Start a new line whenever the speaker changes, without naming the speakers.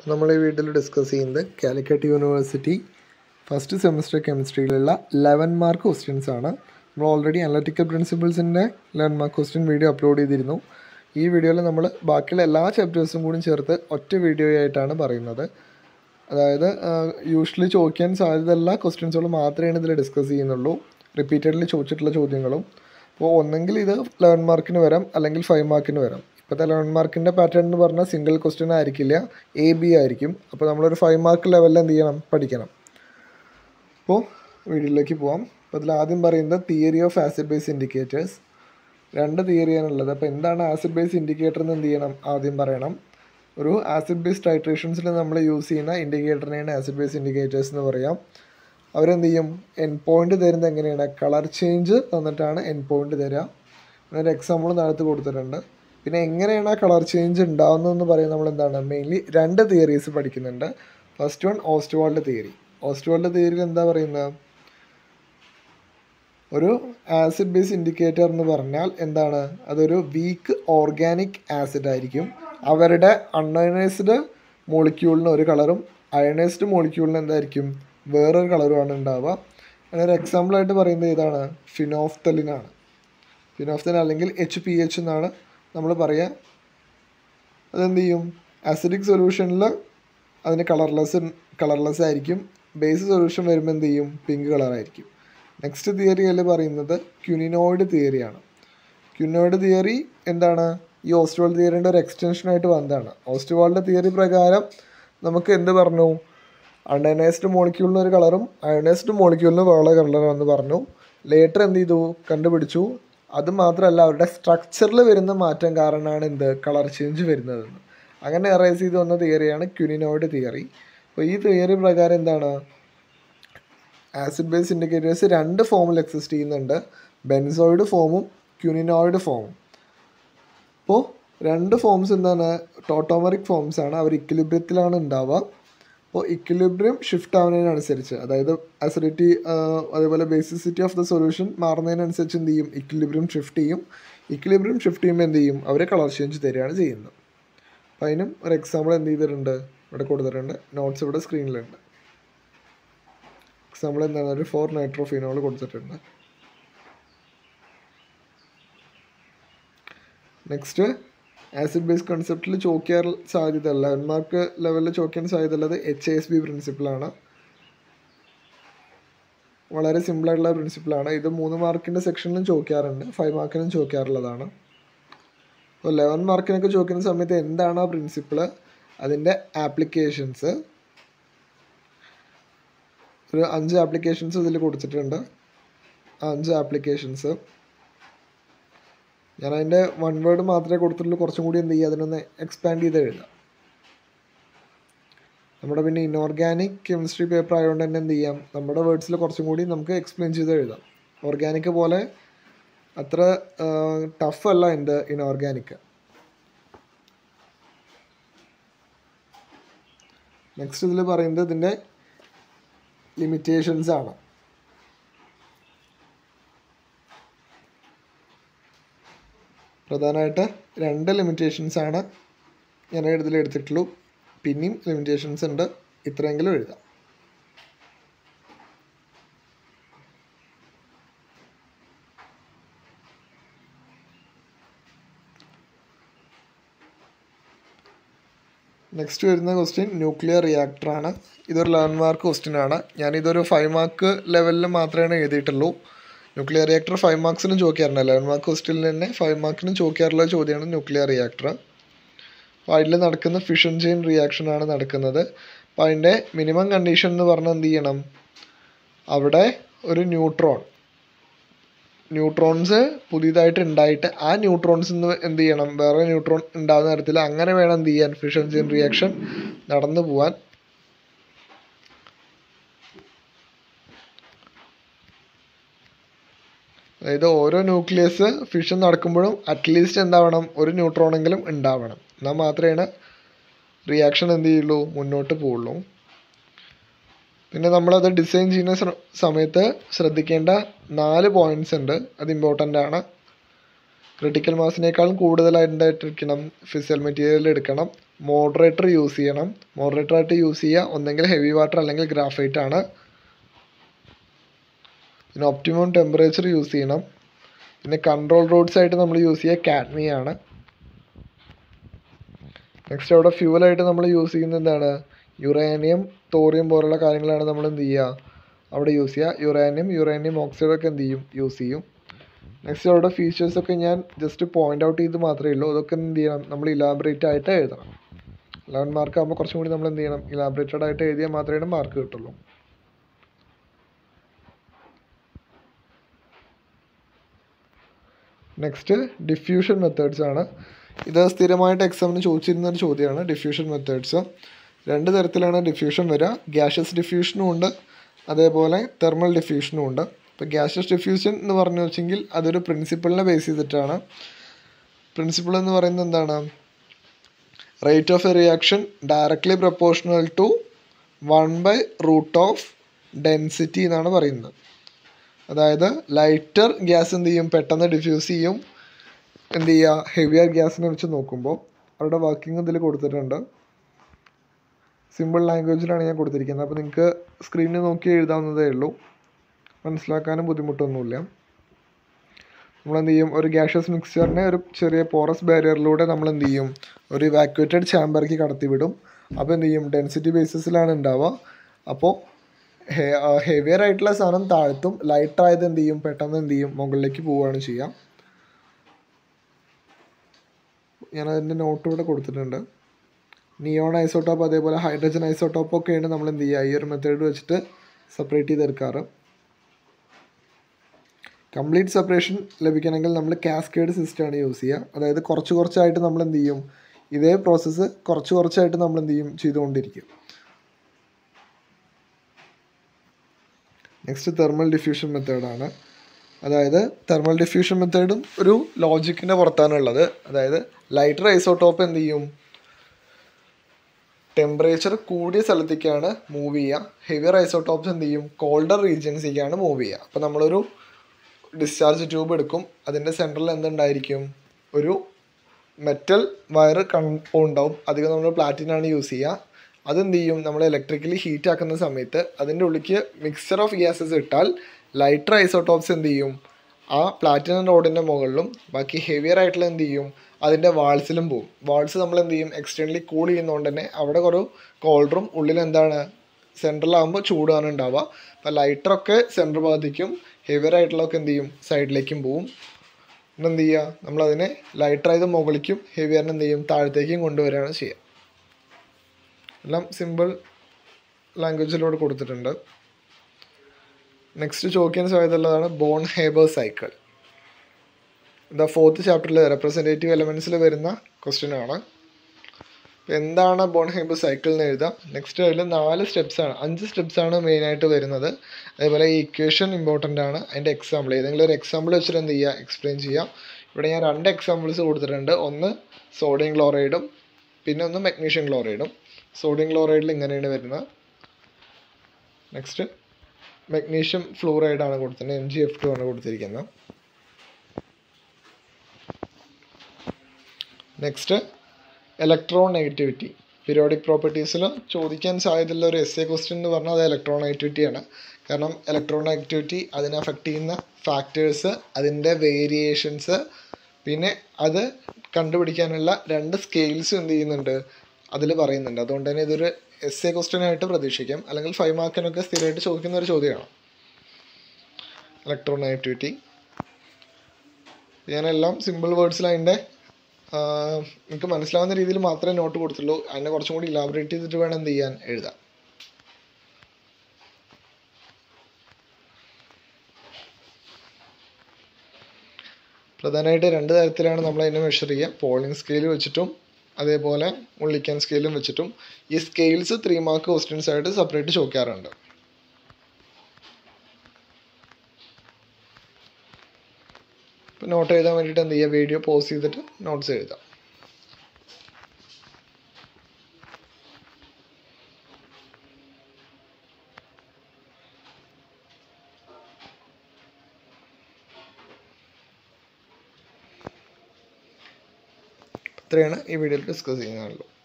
നമ്മൾ ഈ വീഡിയോയിൽ ഡിസ്കസ് ചെയ്യുന്നത് കാലിക്കറ്റ് യൂണിവേഴ്സിറ്റി ഫസ്റ്റ് സെമിസ്റ്റർ കെമിസ്ട്രിയിലുള്ള ലെവൻ മാർക്ക് ക്വസ്റ്റ്യൻസ് ആണ് നമ്മൾ ഓൾറെഡി അനലറ്റിക്കൽ പ്രിൻസിപ്പിൾസിൻ്റെ eleven mark question video upload ചെയ്തിരുന്നു ഈ വീഡിയോയിൽ നമ്മൾ ബാക്കിയുള്ള എല്ലാ ചാപ്റ്റേഴ്സും കൂടി ചേർത്ത് ഒറ്റ വീഡിയോ ആയിട്ടാണ് പറയുന്നത് അതായത് യൂഷ്വലി ചോദിക്കാൻ സാധ്യതയുള്ള ക്വസ്റ്റ്യൻസുകൾ മാത്രമേ ഇതിൽ ഡിസ്കസ് ചെയ്യുന്നുള്ളൂ റിപ്പീറ്റഡ്ലി ചോദിച്ചിട്ടുള്ള ചോദ്യങ്ങളും അപ്പോൾ ഒന്നെങ്കിൽ ഇത് ലെവൻ മാർക്കിന് വരാം അല്ലെങ്കിൽ ഫൈവ് മാർക്കിന് വരാം ഇപ്പോഴത്തെ ലെവൻ മാർക്കിൻ്റെ പാറ്റേൺ എന്ന് പറഞ്ഞാൽ സിംഗിൾ ക്വസ്റ്റ്യൻ ആയിരിക്കില്ല എ ബി ആയിരിക്കും അപ്പോൾ നമ്മളൊരു ഫൈവ് മാർക്ക് ലെവലിൽ എന്ത് ചെയ്യണം പഠിക്കണം അപ്പോൾ വീഡിയോയിലേക്ക് പോവാം അപ്പോൾ അതിൽ ആദ്യം പറയുന്നത് theory of acid base indicators രണ്ട് തിയറിയാണുള്ളത് അപ്പോൾ എന്താണ് ആസിഡ് ബേസ് ഇൻഡിക്കേറ്റർ എന്ന് എന്ത് ചെയ്യണം ആദ്യം പറയണം ഒരു ആസിഡ് ബേസ് ടൈട്രേഷൻസിൽ നമ്മൾ യൂസ് ചെയ്യുന്ന ഇൻഡിക്കേറ്ററിനെയാണ് ആസിഡ് ബേസ് ഇൻഡിക്കേറ്റേഴ്സ് എന്ന് പറയാം അവരെന്ത് ചെയ്യും എൻ പോയിന്റ് തരുന്നത് എങ്ങനെയാണ് കളർ ചേഞ്ച് തന്നിട്ടാണ് എൻ പോയിന്റ് തരിക ഒരു എക്സാമ്പിൾ നടത്തി കൊടുത്തിട്ടുണ്ട് പിന്നെ എങ്ങനെയാണ് ആ കളർ ചേഞ്ച് ഉണ്ടാകുന്നതെന്ന് പറയുന്നത് നമ്മൾ എന്താണ് മെയിൻലി രണ്ട് തിയറീസ് പഠിക്കുന്നുണ്ട് first one Ostwald theory Ostwald തിയറിയിൽ എന്താ പറയുന്നത് ഒരു ആസിഡ് ബേസ് ഇൻഡിക്കേറ്റർ എന്ന് പറഞ്ഞാൽ എന്താണ് അതൊരു വീക്ക് ഓർഗാനിക് ആസിഡ് ആയിരിക്കും അവരുടെ അൺഅയണൈസ്ഡ് മോളിക്യൂളിന് ഒരു കളറും അയണൈസ്ഡ് മോളിക്യൂളിന് എന്തായിരിക്കും വേറൊരു കളറുമാണ് ഉണ്ടാവുക അതിനൊരു എക്സാമ്പിളായിട്ട് പറയുന്നത് ഇതാണ് ഫിനോഫ്തലിനാണ് ഫിനോഫ്തലിൻ അല്ലെങ്കിൽ എച്ച് പി എച്ച് എന്നാണ് നമ്മൾ പറയുക അതെന്ത് ചെയ്യും ആസിഡിക് സൊല്യൂഷനിൽ അതിന് കളർലെസ് കളർലെസ് ആയിരിക്കും ബേസ് സൊല്യൂഷൻ വരുമ്പോൾ എന്ത് ചെയ്യും പിങ്ക് കളറായിരിക്കും നെക്സ്റ്റ് തിയറിയിൽ പറയുന്നത് ക്യുനിനോയിഡ് തിയറിയാണ് ക്യുനിനോയിഡ് തിയറി എന്താണ് ഈ ഓസ്റ്റുവാൾഡ് തിയറിൻ്റെ ഒരു എക്സ്റ്റൻഷനായിട്ട് വന്നതാണ് ഓസ്റ്റുവാൾഡ് തിയറി പ്രകാരം നമുക്ക് എന്ത് പറഞ്ഞു അൺഅയനൈസ്ഡ് മോളിക്യൂളിന് ഒരു കളറും അയണൈസ്ഡ് മോളിക്യൂളിന് വേറെ കളറാണെന്ന് പറഞ്ഞു ലേറ്റർ എന്ത് ചെയ്തു കണ്ടുപിടിച്ചു അത് മാത്രമല്ല അവരുടെ സ്ട്രക്ചറിൽ വരുന്ന മാറ്റം കാരണമാണ് എന്ത് കളർ ചേഞ്ച് വരുന്നതെന്ന് അങ്ങനെ അറൈസ് ചെയ്ത് വന്ന തിയറിയാണ് ക്യുനിനോയിഡ് തിയറി അപ്പോൾ ഈ തിയറി പ്രകാരം എന്താണ് ആസിഡ് ബേസ് ഇൻഡിക്കേറ്റേഴ്സ് രണ്ട് ഫോമിൽ എക്സിസ്റ്റ് ചെയ്യുന്നുണ്ട് ബെൻസോയിഡ് ഫോമും ക്യുനിനോയിഡ് ഫോമും അപ്പോൾ രണ്ട് ഫോംസ് എന്താണ് ടോട്ടോമറിക് ഫോംസ് ആണ് അവർ ഇക്വിലിബ്രിയത്തിലാണ് ഉണ്ടാവുക അപ്പോൾ ഇക്വിലിബ്രിയം ഷിഫ്റ്റ് ആവുന്നതിനനുസരിച്ച് അതായത് അസിഡിറ്റി അതേപോലെ ബേസിസിറ്റി ഓഫ് ദ സൊല്യൂഷൻ മാറുന്നതിനനുസരിച്ച് എന്ത് ചെയ്യും ഇക്വിലിബ്രിയം ഷിഫ്റ്റ് ചെയ്യും ഇക്വിലിബ്രിയം ഷിഫ്റ്റ് ചെയ്യുമ്പോൾ എന്ത് ചെയ്യും അവർ കളർ ചേഞ്ച് തരികയാണ് ചെയ്യുന്നത് അപ്പോൾ അതിനും ഒരു എക്സാമ്പിൾ എന്ത് ചെയ്തിട്ടുണ്ട് ഇവിടെ കൊടുത്തിട്ടുണ്ട് നോട്ട്സ് ഇവിടെ സ്ക്രീനിലുണ്ട് എക്സാമ്പിൾ എന്താണ് ഒരു ഫോർ നൈട്രോഫിനോൾ കൊടുത്തിട്ടുണ്ട് നെക്സ്റ്റ് ആസിഡ് ബേസ് കൺസെപ്റ്റിൽ ചോദിക്കാൻ സാധ്യത ലെവൻ മാർക്ക് ലെവലിൽ ചോദിക്കാൻ സാധ്യത ഉള്ളത് എച്ച് എസ് ബി പ്രിൻസിപ്പിളാണ് വളരെ സിമ്പിളായിട്ടുള്ള പ്രിൻസിപ്പിളാണ് ഇത് മൂന്ന് മാർക്കിൻ്റെ സെക്ഷനിലും ചോദിക്കാറുണ്ട് ഫൈവ് മാർക്കിനും ചോദിക്കാറുള്ളതാണ് അപ്പോൾ ലെവൻ മാർക്കിനൊക്കെ ചോദിക്കുന്ന സമയത്ത് എന്താണ് ആ പ്രിൻസിപ്പിള് അതിൻ്റെ ആപ്ലിക്കേഷൻസ് ഒരു അഞ്ച് ആപ്ലിക്കേഷൻസ് ഇതിൽ കൊടുത്തിട്ടുണ്ട് അഞ്ച് ആപ്ലിക്കേഷൻസ് ഞാൻ അതിൻ്റെ വൺ വേർഡ് മാത്രമേ കൊടുത്തിട്ടുള്ളൂ കുറച്ചും കൂടി എന്ത് ചെയ്യുക അതിനൊന്ന് എക്സ്പാൻഡ് ചെയ്ത് എഴുതാം നമ്മുടെ പിന്നെ ഇൻഓർഗാനിക് കെമിസ്ട്രി പേപ്പർ ആയതുകൊണ്ട് തന്നെ എന്ത് ചെയ്യാം നമ്മുടെ വേർഡ്സിൽ കുറച്ചും കൂടി നമുക്ക് എക്സ്പ്ലെയിൻ ചെയ്ത് എഴുതാം ഓർഗാനിക് പോലെ അത്ര ടഫ് അല്ല എന്ത് ഇൻഓർഗാനിക് നെക്സ്റ്റ് ഇതിൽ പറയുന്നത് ഇതിൻ്റെ ലിമിറ്റേഷൻസ് ആണ് പ്രധാനമായിട്ട് രണ്ട് ലിമിറ്റേഷൻസ് ആണ് ഞാൻ ഇതിൽ എടുത്തിട്ടുള്ളൂ പിന്നെയും ലിമിറ്റേഷൻസ് ഉണ്ട് ഇത്രയെങ്കിലും എഴുതാം നെക്സ്റ്റ് വരുന്ന ക്വസ്റ്റ്യൻ ന്യൂക്ലിയർ റിയാക്ടറാണ് ഇതൊരു ലെവൻ മാർക്ക് ക്വസ്റ്റ്യൻ ആണ് ഞാനിതൊരു ഫൈവ് മാർക്ക് ലെവലിൽ മാത്രമേ എഴുതിയിട്ടുള്ളൂ ന്യൂക്ലിയർ റിയാക്ടർ ഫൈവ് മാർക്സിനും ചോദിക്കാറുണ്ട് ലെവൻ മാർക്ക് ക്വസ്റ്റ്യനിൽ തന്നെ ഫൈവ് മാർക്കിനും ചോദിക്കാറുള്ള ചോദ്യമാണ് ന്യൂക്ലിയർ റിയാക്ടർ അപ്പോൾ അതിൽ നടക്കുന്ന ഫിഷൻ ചെയിൻ റിയാക്ഷൻ ആണ് നടക്കുന്നത് അപ്പോൾ അതിൻ്റെ മിനിമം കണ്ടീഷൻ എന്ന് പറഞ്ഞാൽ എന്ത് ചെയ്യണം അവിടെ ഒരു ന്യൂട്രോൺ ന്യൂട്രോൺസ് പുതിയതായിട്ട് ഉണ്ടായിട്ട് ആ ന്യൂട്രോൺസ് എന്ത് ചെയ്യണം വേറെ ന്യൂട്രോൺ ഉണ്ടാകുന്ന തരത്തിൽ അങ്ങനെ വേണം എന്ത് ചെയ്യാൻ ഫിഷൻ ചെയിൻ റിയാക്ഷൻ നടന്നു പോവാൻ അതായത് ഓരോ ന്യൂക്ലിയസ് ഫിഷൻ നടക്കുമ്പോഴും അറ്റ്ലീസ്റ്റ് എന്താവണം ഒരു ന്യൂട്രോണെങ്കിലും ഉണ്ടാവണം എന്നാൽ മാത്രമേ റിയാക്ഷൻ എന്ത് ചെയ്യുള്ളൂ മുന്നോട്ട് പോവുള്ളൂ പിന്നെ നമ്മളത് ഡിസൈൻ ചെയ്യുന്ന സമയത്ത് ശ്രദ്ധിക്കേണ്ട നാല് പോയിന്റ്സ് ഉണ്ട് അത് ഇമ്പോർട്ടൻ്റ് ആണ് ക്രിട്ടിക്കൽ മാസിനേക്കാളും കൂടുതലായിട്ടായിട്ടിരിക്കണം ഫിസിക്കൽ മെറ്റീരിയൽ എടുക്കണം മോഡറേറ്റർ യൂസ് ചെയ്യണം മോഡറേറ്റർ ആയിട്ട് യൂസ് ചെയ്യുക ഒന്നെങ്കിൽ ഹെവി വാട്ടർ അല്ലെങ്കിൽ ഗ്രാഫൈറ്റ് ആണ് പിന്നെ ഒപ്റ്റിമം ടെമ്പറേച്ചർ യൂസ് ചെയ്യണം പിന്നെ കൺട്രോൾ റോഡ്സ് ആയിട്ട് നമ്മൾ യൂസ് ചെയ്യുക കാഡ്മി ആണ് നെക്സ്റ്റ് അവിടെ ഫ്യൂവലായിട്ട് നമ്മൾ യൂസ് ചെയ്യുന്നത് എന്താണ് യുറേനിയം തോറിയം പോലുള്ള കാര്യങ്ങളാണ് നമ്മൾ എന്ത് ചെയ്യുക അവിടെ യൂസ് ചെയ്യുക യുറേനിയം യുറേനിയം ഓക്സൈഡ് ഒക്കെ എന്ത് ചെയ്യും യൂസ് ചെയ്യും നെക്സ്റ്റ് അവിടെ ഫീച്ചേഴ്സ് ഒക്കെ ഞാൻ ജസ്റ്റ് പോയിന്റ് ഔട്ട് ചെയ്ത് മാത്രമേ ഉള്ളൂ അതൊക്കെ എന്ത് ചെയ്യണം നമ്മൾ ഇലാബറേറ്റ് ആയിട്ട് എഴുതണം ലെവൻ മാർക്ക് ആകുമ്പോൾ കുറച്ചും കൂടി നമ്മൾ എന്ത് ചെയ്യണം ഇലാബറേറ്റഡ് ആയിട്ട് എഴുതിയാൽ മാത്രമേ മാർക്ക് കിട്ടുള്ളൂ നെക്സ്റ്റ് ഡിഫ്യൂഷൻ മെത്തേഡ്സ് ആണ് ഇത് സ്ഥിരമായിട്ട് എക്സാമിന് ചോദിച്ചിരുന്ന ഒരു ചോദ്യമാണ് ഡിഫ്യൂഷൻ മെത്തേഡ്സ് രണ്ട് തരത്തിലാണ് ഡിഫ്യൂഷൻ വരിക ഗ്യാഷ്യസ് ഡിഫ്യൂഷനും ഉണ്ട് അതേപോലെ തെർമൽ ഡിഫ്യൂഷനും ഉണ്ട് ഇപ്പോൾ ഗ്യാഷ്യസ് ഡിഫ്യൂഷൻ എന്ന് പറഞ്ഞു വെച്ചെങ്കിൽ അതൊരു പ്രിൻസിപ്പിളിനെ ബേസ് ചെയ്തിട്ടാണ് പ്രിൻസിപ്പിൾ എന്ന് പറയുന്നത് എന്താണ് rate of a reaction directly proportional to one by root of density എന്നാണ് പറയുന്നത് അതായത് ലൈറ്റർ ഗ്യാസ് എന്ത് ചെയ്യും പെട്ടെന്ന് ഡിഫ്യൂസ് ചെയ്യും എന്ത് ചെയ്യുക ഹെവിയർ ഗ്യാസിനെ വെച്ച് നോക്കുമ്പോൾ അവരുടെ വർക്കിംഗ് ഇതിൽ കൊടുത്തിട്ടുണ്ട് സിമ്പിൾ ലാംഗ്വേജിലാണ് ഞാൻ കൊടുത്തിരിക്കുന്നത് അപ്പോൾ നിങ്ങൾക്ക് സ്ക്രീനിൽ നോക്കി എഴുതാവുന്നതേ ഉള്ളൂ മനസ്സിലാക്കാനും ബുദ്ധിമുട്ടൊന്നുമില്ല നമ്മൾ എന്ത് ചെയ്യും ഒരു ഗ്യാഷ്യസ് മിക്സ്ചറിനെ ഒരു ചെറിയ പോറസ് ബാരിയറിലൂടെ നമ്മൾ എന്ത് ചെയ്യും ഒരു ഇവാക്യുവേറ്റഡ് ചാമ്പറിലേക്ക് കടത്തിവിടും അപ്പോൾ എന്ത് ചെയ്യും ഡെൻസിറ്റി ബേസിസിലാണ് ഉണ്ടാവുക അപ്പോൾ ഹെവിയർ ആയിട്ടുള്ള സാധനം താഴ്ത്തും ലൈറ്റർ ആയത് എന്ത് ചെയ്യും പെട്ടെന്ന് എന്ത് ചെയ്യും മുകളിലേക്ക് പോവുകയാണ് ചെയ്യുക ഞാൻ അതിൻ്റെ നോട്ട് ഇവിടെ കൊടുത്തിട്ടുണ്ട് നിയോൺ ഐസോട്ടോപ്പ് അതേപോലെ ഹൈഡ്രജൻ ഐസോട്ടോപ്പ് ഒക്കെയാണ് നമ്മൾ എന്ത് ചെയ്യുക ഈ ഒരു മെത്തേഡ് വെച്ചിട്ട് സെപ്പറേറ്റ് ചെയ്തെടുക്കാറ് കംപ്ലീറ്റ് സെപ്പറേഷൻ ലഭിക്കണമെങ്കിൽ നമ്മൾ കാസ്കേഡ് സിസ്റ്റമാണ് യൂസ് ചെയ്യുക അതായത് കുറച്ച് കുറച്ചായിട്ട് നമ്മൾ എന്ത് ചെയ്യും ഇതേ പ്രോസസ്സ് കുറച്ച് കുറച്ചായിട്ട് നമ്മൾ എന്ത് ചെയ്യും ചെയ്തുകൊണ്ടിരിക്കും നെക്സ്റ്റ് തെർമൽ ഡിഫ്യൂഷൻ മെത്തേഡാണ് അതായത് തെർമൽ ഡിഫ്യൂഷൻ മെത്തേഡും ഒരു ലോജിക്കിൻ്റെ പുറത്താണ് ഉള്ളത് അതായത് ലൈറ്റർ ഐസോട്ടോപ്പ് എന്ത് ചെയ്യും ടെമ്പറേച്ചർ കൂടിയ സ്ഥലത്തേക്കാണ് മൂവ് ചെയ്യുക ഹെവിയർ ഐസോട്ടോപ്സ് എന്ത് ചെയ്യും കോൾഡർ റീജിയൻസിലേക്കാണ് മൂവ് ചെയ്യുക അപ്പോൾ നമ്മളൊരു ഡിസ്ചാർജ് ട്യൂബ് എടുക്കും അതിൻ്റെ സെൻറ്ററിൽ എന്തുണ്ടായിരിക്കും ഒരു മെറ്റൽ വയർ കൺപൗണ്ട് ഉണ്ടാവും അധികം നമ്മൾ പ്ലാറ്റിനാണ് യൂസ് ചെയ്യുക അതെന്ത് ചെയ്യും നമ്മൾ ഇലക്ട്രിക്കലി ഹീറ്റ് ആക്കുന്ന സമയത്ത് അതിൻ്റെ ഉള്ളിലേക്ക് മിക്സർ ഓഫ് ഗ്യാസസ് ഇട്ടാൽ ലൈറ്റർ ഐസോട്ടോപ്സ് എന്ത് ചെയ്യും ആ പ്ലാറ്റിനം റോഡിൻ്റെ മുകളിലും ബാക്കി ഹെവിയർ ആയിട്ടുള്ള എന്ത് ചെയ്യും അതിൻ്റെ വാൾസിലും പോകും വാൾസ് നമ്മൾ എന്ത് ചെയ്യും എക്സ്റ്റേണലി കൂൾ ചെയ്യുന്നതുകൊണ്ട് തന്നെ അവിടെ കുറേ കോൾഡറും ഉള്ളിൽ എന്താണ് സെൻട്രലാകുമ്പോൾ ചൂടാണ് ഉണ്ടാവുക അപ്പോൾ ലൈറ്ററൊക്കെ സെൻട്രൽ ഭാഗത്തേക്കും ഹെവിയർ ആയിട്ടുള്ളതൊക്കെ എന്ത് ചെയ്യും സൈഡിലേക്കും പോവും പിന്നെ എന്ത് ചെയ്യുക നമ്മളതിനെ ലൈറ്റർ ആയത് മുകളിലേക്കും ഹെവിയറിന് എന്ത് ചെയ്യും താഴത്തേക്കും കൊണ്ടുവരികയാണ് ചെയ്യുക എല്ലാം സിമ്പിൾ ലാംഗ്വേജിലൂടെ കൊടുത്തിട്ടുണ്ട് നെക്സ്റ്റ് ചോദിക്കാൻ സാധ്യതയുള്ളതാണ് Born Haber cycle the fourth ചാപ്റ്ററിൽ റെപ്രസെൻറ്റേറ്റീവ് എലമെൻസിൽ വരുന്ന ക്വസ്റ്റ്യൻ ആണ് അപ്പോൾ എന്താണ് ബോൺ ഹേബർ സൈക്കിൾ എന്ന് എഴുതാം നെക്സ്റ്റ് അതിൽ നാല് സ്റ്റെപ്സ് ആണ് അഞ്ച് സ്റ്റെപ്സ് ആണ് മെയിനായിട്ട് വരുന്നത് അതേപോലെ ഈ ഇക്വേഷൻ ഇമ്പോർട്ടൻ്റ് ആണ് അതിൻ്റെ എക്സാമ്പിൾ ഏതെങ്കിലും ഒരു എക്സാമ്പിൾ വെച്ചിട്ട് എന്ത് ചെയ്യുക എക്സ്പ്ലെയിൻ ചെയ്യാം ഇവിടെ ഞാൻ രണ്ട് എക്സാമ്പിൾസ് കൊടുത്തിട്ടുണ്ട് ഒന്ന് സോഡിയം ക്ലോറൈഡും പിന്നെ ഒന്ന് മെഗ്നീഷ്യം ക്ലോറൈഡും സോഡിയം ക്ലോറൈഡിൽ ഇങ്ങനെയാണ് വരുന്നത് നെക്സ്റ്റ് മെഗ്നീഷ്യം ഫ്ലൂറൈഡ് ആണ് കൊടുത്തിട്ടുണ്ട് എം ജി എഫ് ടു ആണ് കൊടുത്തിരിക്കുന്നത് നെക്സ്റ്റ് ഇലക്ട്രോൺ നെഗറ്റിവിറ്റി പീരിയോഡിക് പ്രോപ്പർട്ടീസിൽ ചോദിക്കാൻ സാധ്യതയുള്ള ഒരു എസ് എ ക്വസ്റ്റ്യൻ എന്ന് പറഞ്ഞാൽ അത് ഇലക്ട്രോൺ നെഗറ്റിവിറ്റി ആണ് കാരണം ഇലക്ട്രോൺ നെഗറ്റിവിറ്റി അതിനെ അഫക്റ്റ് ചെയ്യുന്ന ഫാക്ടേഴ്സ് അതിൻ്റെ വേരിയേഷൻസ് പിന്നെ അത് കണ്ടുപിടിക്കാനുള്ള രണ്ട് സ്കെയിൽസ് എന്ത് ചെയ്യുന്നുണ്ട് അതിൽ പറയുന്നുണ്ട് അതുകൊണ്ട് തന്നെ ഇതൊരു എസ് എ ക്വസ്റ്റ്യൻ ആയിട്ട് പ്രതീക്ഷിക്കാം അല്ലെങ്കിൽ ഫൈവ് മാർക്കിനൊക്കെ സ്ഥിരമായിട്ട് ചോദിക്കുന്ന ഒരു ചോദ്യമാണ് ഇലക്ട്രോൺ നെഗറ്റിവിറ്റി ഞാനെല്ലാം സിമ്പിൾ വേർഡ്സിൽ അതിൻ്റെ നിങ്ങൾക്ക് മനസ്സിലാവുന്ന രീതിയിൽ മാത്രമേ നോട്ട് കൊടുത്തുള്ളൂ അതിനെ കുറച്ചും കൂടി ഇലാബറേറ്റ് ചെയ്തിട്ട് വേണം എന്ത് ചെയ്യാൻ എഴുതാൻ പ്രധാനമായിട്ട് രണ്ട് തരത്തിലാണ് നമ്മൾ അതിനെ മെഷർ ചെയ്യുക പോളിംഗ് സ്കെയിൽ വെച്ചിട്ടും അതേപോലെ മുള്ളിക്കാൻ സ്കെയിലും വെച്ചിട്ടും ഈ സ്കെയിൽസ് ത്രീ മാർക്ക് ക്വസ്റ്റ്യൻസ് ആയിട്ട് സെപ്പറേറ്റ് ചോദിക്കാറുണ്ട് ഇപ്പോൾ നോട്ട് എഴുതാൻ വേണ്ടിയിട്ട് എന്ത് ചെയ്യുക വീഡിയോ പോസ് ചെയ്തിട്ട് നോട്ട്സ് എഴുതാം ഇത്രയാണ് ഈ വീഡിയോയിൽ ഡിസ്കസ് ചെയ്യാനുള്ളത്